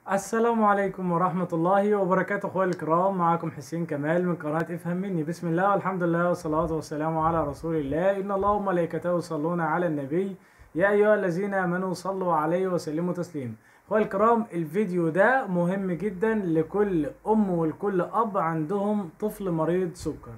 السلام عليكم ورحمة الله وبركاته اخواني الكرام معكم حسين كمال من قناة افهم مني بسم الله والحمد لله والصلاة والسلام على رسول الله ان الله وملائكته يصلون على النبي يا ايها الذين امنوا صلوا عليه وسلموا تسليما اخواني الكرام الفيديو ده مهم جدا لكل ام ولكل اب عندهم طفل مريض سكر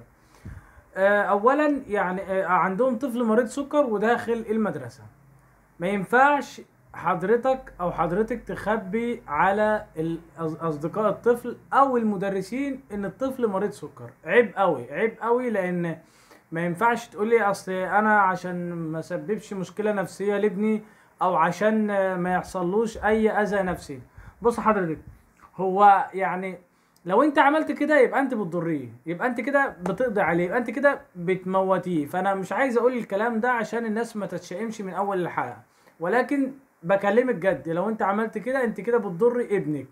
آه، اولا يعني آه، عندهم طفل مريض سكر وداخل المدرسة ما ينفعش حضرتك او حضرتك تخبي على ال- أص- اصدقاء الطفل او المدرسين ان الطفل مريض سكر عيب قوي عيب قوي لان ما ينفعش تقولي اصل انا عشان ما سببش مشكلة نفسية لابني او عشان آه، ما يحصلوش اي اذى نفسي بص حضرتك هو يعني لو انت عملت كده يبقى انت بتضريه يبقى انت كده بتقضي عليه يبقى انت كده بتموتيه فانا مش عايز اقول الكلام ده عشان الناس ما تتشائمش من اول الحلقة ولكن بكلمك جد لو انت عملت كده انت كده بتضر ابنك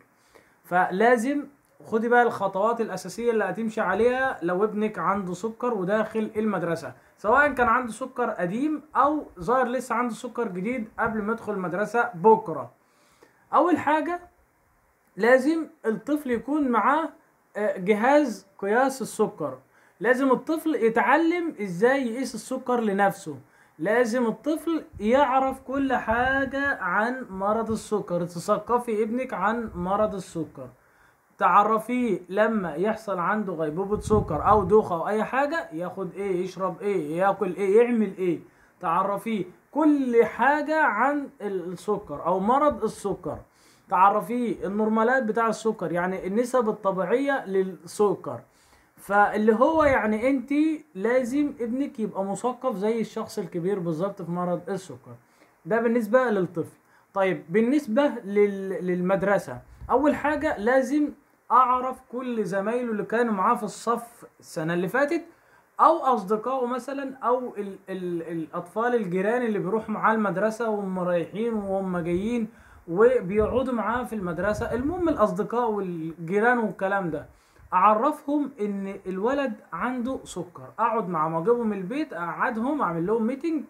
فلازم خدي بقى الخطوات الاساسيه اللي هتمشي عليها لو ابنك عنده سكر وداخل المدرسه سواء كان عنده سكر قديم او ظاهر لسه عنده سكر جديد قبل ما يدخل المدرسه بكره اول حاجه لازم الطفل يكون معاه آه، جهاز قياس السكر لازم الطفل يتعلم ازاي يقيس السكر لنفسه لازم الطفل يعرف كل حاجة عن مرض السكر تثقفي ابنك عن مرض السكر تعرفيه لما يحصل عنده غيبوبة سكر او دوخة او اي حاجة ياخد ايه يشرب ايه ياكل ايه يعمل ايه تعرفيه كل حاجة عن السكر او مرض السكر تعرفيه النورمالات بتاع السكر يعني النسب الطبيعية للسكر فاللي هو يعني انت لازم ابنك يبقى مثقف زي الشخص الكبير بالظبط في مرض السكر ده بالنسبة للطفل طيب بالنسبة لل... للمدرسة اول حاجة لازم اعرف كل زمايله اللي كانوا معاه في الصف السنة اللي فاتت او اصدقائه مثلا او ال... ال... الاطفال الجيران اللي بيروحوا معاه المدرسة وهم رايحين وهم جايين وبيقعدوا معاه في المدرسة المهم الاصدقاء والجيران والكلام ده اعرفهم ان الولد عنده سكر اقعد معاهم اجيبهم من البيت اقعدهم اعمل لهم ميتنج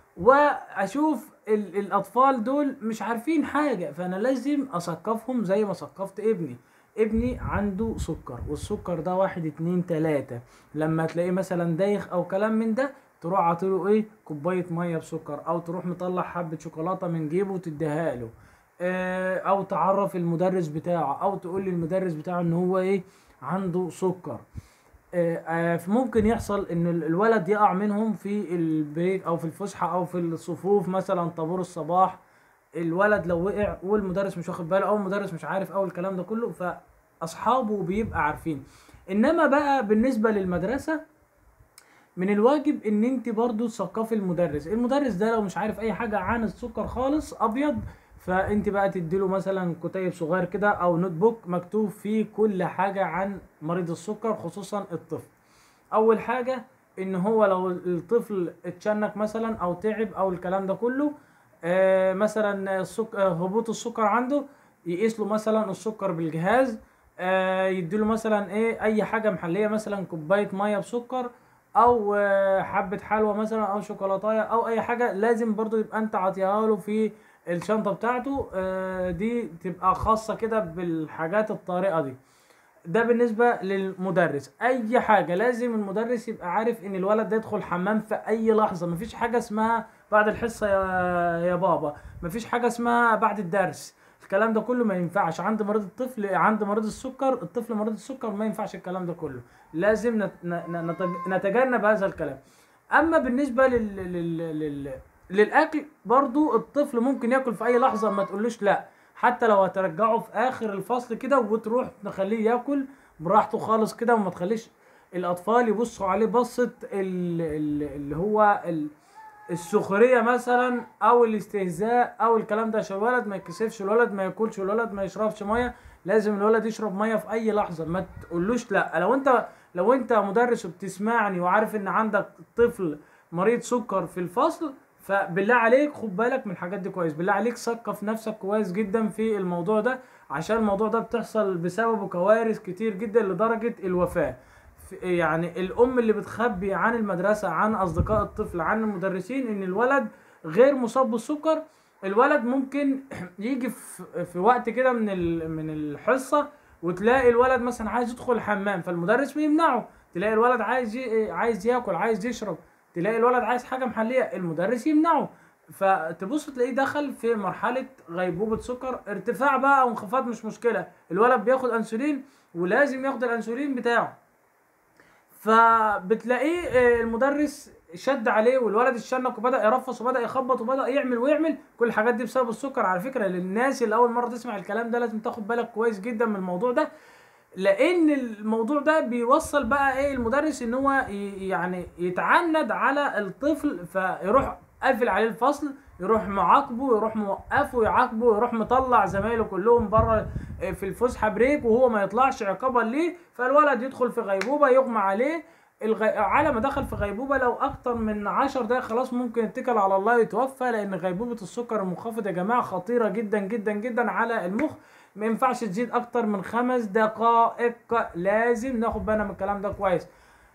واشوف ال- الاطفال دول مش عارفين حاجه فانا لازم اثقفهم زي ما ثقفت ابني ابني عنده سكر والسكر ده واحد اتنين تلاتة لما تلاقيه مثلا دايخ او كلام من ده تروح عاطيله ايه كوبايه ميه بسكر او تروح مطلع حبه شوكولاته من جيبه وتديها له آه، او تعرف المدرس بتاعه او تقول للمدرس بتاعه ان هو ايه عنده سكر آه، آه، ممكن يحصل ان ال- الولد يقع منهم في البريك او في الفسحه او في الصفوف مثلا طابور الصباح الولد لو وقع والمدرس مش واخد باله او المدرس مش عارف او الكلام ده كله فاصحابه بيبقى عارفين انما بقى بالنسبه للمدرسه من الواجب ان انت برضو تثقفي المدرس المدرس ده لو مش عارف اي حاجه عن السكر خالص ابيض فانت بقى تديله مثلا كتيب صغير كده او نوت بوك مكتوب فيه كل حاجه عن مريض السكر خصوصا الطفل اول حاجه ان هو لو الطفل اتشنك مثلا او تعب او الكلام ده كله آه مثلا السك... آه، هبوط السكر عنده يقيس له مثلا السكر بالجهاز آه يديله مثلا ايه اي حاجه محليه مثلا كوبايه ميه بسكر او آه، حبه حلوى مثلا او شوكولاتايه او اي حاجه لازم برضو يبقى انت عاطيها له في الشنطه بتاعته آه، دي تبقى خاصه كده بالحاجات الطارئه دي ده بالنسبة للمدرس أي حاجة لازم المدرس يبقى عارف إن الولد ده يدخل حمام في أي لحظة مفيش حاجة اسمها بعد الحصة يا يا بابا مفيش حاجة اسمها بعد الدرس الكلام ده كله ما ينفعش عند مريض الطفل عند مريض السكر الطفل مريض السكر ما ينفعش الكلام ده كله لازم نت- ن- نت- نتجنب هذا الكلام أما بالنسبة لل... لل... لل... للأكل برضو الطفل ممكن ياكل في أي لحظة ما تقولوش لأ حتى لو هترجعه في اخر الفصل كده وتروح تخليه ياكل براحته خالص كده وما تخليش الاطفال يبصوا عليه بصة ال- ال- اللي هو ال- السخرية مثلا او الاستهزاء او الكلام ده عشان الولد ما يتكسفش الولد ما ياكلش الولد ما يشربش ميه لازم الولد يشرب ميه في اي لحظة ما تقولوش لا لو انت لو انت مدرس وبتسمعني وعارف ان عندك طفل مريض سكر في الفصل فبالله عليك خد بالك من الحاجات دي كويس بالله عليك ثقف نفسك كويس جدا في الموضوع ده عشان الموضوع ده بتحصل بسببه كوارث كتير جدا لدرجة الوفاة ف- يعني الام اللي بتخبي عن المدرسة عن اصدقاء الطفل عن المدرسين ان الولد غير مصاب بالسكر الولد ممكن يجي في في وقت كده من ال- من الحصه وتلاقي الولد مثلا عايز يدخل الحمام فالمدرس بيمنعه تلاقي الولد عايز ي... عايز ياكل عايز يشرب تلاقي الولد عايز حاجه محليه المدرس يمنعه فتبص تلاقيه دخل في مرحله غيبوبه سكر ارتفاع بقى او انخفاض مش مشكله الولد بياخد انسولين ولازم ياخد الانسولين بتاعه فبتلاقيه آه، المدرس شد عليه والولد اتشنق وبدا يرفص وبدا يخبط وبدا يعمل ويعمل كل الحاجات دي بسبب السكر على فكره للناس اللي اول مره تسمع الكلام ده لازم تاخد بالك كويس جدا من الموضوع ده لان الموضوع ده بيوصل بقى ايه المدرس ان هو ي- يعني يتعند على الطفل فيروح قافل عليه الفصل يروح معاقبه يروح موقفه يعاقبه يروح مطلع زمايله كلهم بره في الفسحه بريك وهو ما يطلعش عقابا ليه فالولد يدخل في غيبوبه يغمى عليه الغي... على ما دخل في غيبوبه لو اكتر من 10 دقايق خلاص ممكن يتكل على الله يتوفى لان غيبوبه السكر المنخفض يا جماعه خطيره جدا جدا جدا على المخ ما ينفعش تزيد اكتر من خمس دقائق لازم ناخد بالنا من الكلام ده كويس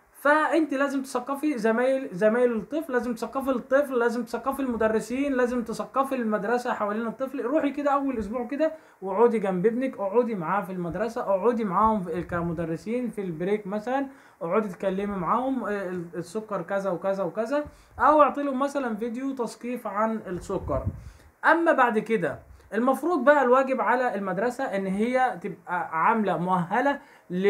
فانت لازم تثقفي زمايل زمايل الطفل لازم تثقفي الطفل لازم تثقفي المدرسين لازم تثقفي المدرسه حوالين الطفل روحي كده اول اسبوع كده واقعدي جنب ابنك اقعدي معاه في المدرسه اقعدي معاهم في- كمدرسين في البريك مثلا اقعدي تتكلمي معاهم آه، السكر كذا وكذا وكذا او اعطي لهم مثلا فيديو تثقيف عن السكر اما بعد كده المفروض بقى الواجب على المدرسة ان هي تبقى عاملة مؤهلة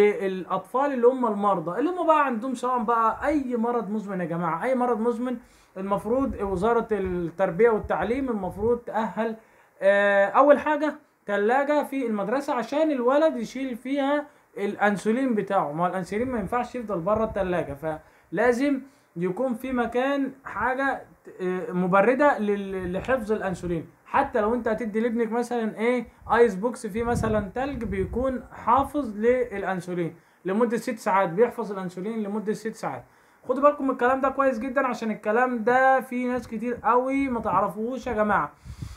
للاطفال اللي هم المرضى اللي هم بقى عندهم سواء بقى اي مرض مزمن يا جماعة اي مرض مزمن المفروض وزارة التربية والتعليم المفروض تأهل آه، اول حاجة ثلاجة في المدرسة عشان الولد يشيل فيها الانسولين بتاعه ما هو الانسولين ما ينفعش يفضل بره الثلاجة فلازم يكون في مكان حاجة آه، مبردة لل- لحفظ الانسولين حتى لو انت هتدي لابنك مثلا ايه ايس بوكس فيه مثلا تلج بيكون حافظ للانسولين لمدة ست ساعات بيحفظ الانسولين لمدة ست ساعات خدوا بالكم من الكلام ده كويس جدا عشان الكلام ده في ناس كتير قوي ما تعرفوش يا جماعة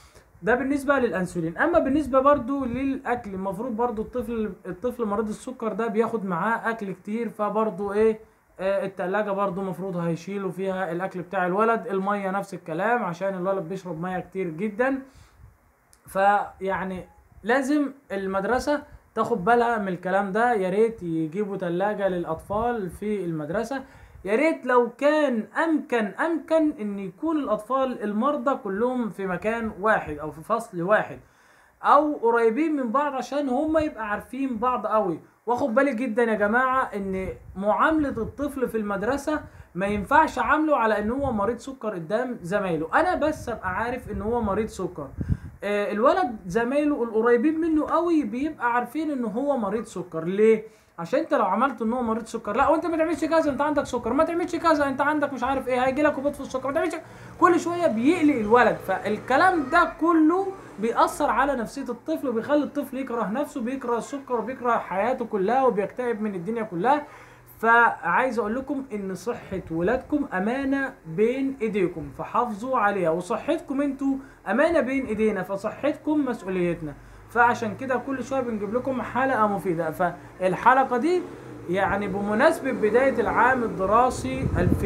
ده بالنسبة للأنسولين أما بالنسبة برضو للأكل المفروض برضو الطفل الطفل مريض السكر ده بياخد معاه أكل كتير فبرضو إيه آه التلاجة برضو مفروض هيشيلوا فيها الأكل بتاع الولد المية نفس الكلام عشان الولد بيشرب مية كتير جدا فيعني لازم المدرسة تاخد بالها من الكلام ده يا ريت يجيبوا تلاجة للأطفال في المدرسة يا ريت لو كان أمكن أمكن إن يكون الأطفال المرضى كلهم في مكان واحد أو في فصل واحد أو قريبين من بعض عشان هما يبقى عارفين بعض قوي واخد بالي جدا يا جماعة إن معاملة الطفل في المدرسة ما ينفعش عامله على إن هو مريض سكر قدام زمايله أنا بس أبقى عارف إن هو مريض سكر آه، الولد زمايله القريبين منه قوي بيبقى عارفين ان هو مريض سكر ليه عشان انت لو عملت ان هو مريض سكر لا وانت ما تعملش كذا انت عندك سكر ما تعملش كذا انت عندك مش عارف ايه هيجي لك هبوط في السكر ما تعملش كل شويه بيقلق الولد فالكلام ده كله بيأثر على نفسية الطفل وبيخلي الطفل يكره نفسه بيكره السكر وبيكره حياته كلها وبيكتئب من الدنيا كلها فعايز اقول لكم ان صحة ولادكم امانة بين ايديكم فحافظوا عليها وصحتكم انتوا امانة بين ايدينا فصحتكم مسؤوليتنا فعشان كده كل شوية بنجيب لكم حلقة مفيدة فالحلقة دي يعني بمناسبة بداية العام الدراسي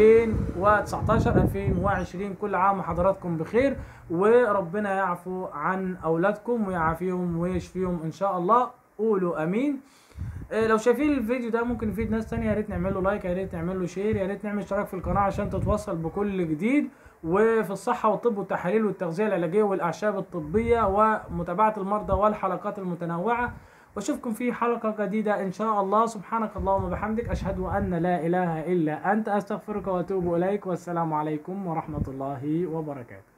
2019 2020 كل عام وحضراتكم بخير وربنا يعفو عن اولادكم ويعافيهم ويشفيهم ان شاء الله قولوا امين آه، لو شايفين الفيديو ده ممكن يفيد ناس تانية يا ريت نعمل له لايك يا ريت نعمل له شير يا ريت نعمل اشتراك في القناة عشان تتوصل بكل جديد وفي الصحة والطب والتحاليل والتغذية العلاجية والأعشاب الطبية ومتابعة المرضى والحلقات المتنوعة واشوفكم في حلقة جديدة ان شاء الله سبحانك اللهم وبحمدك اشهد ان لا اله الا انت استغفرك واتوب اليك والسلام عليكم ورحمة الله وبركاته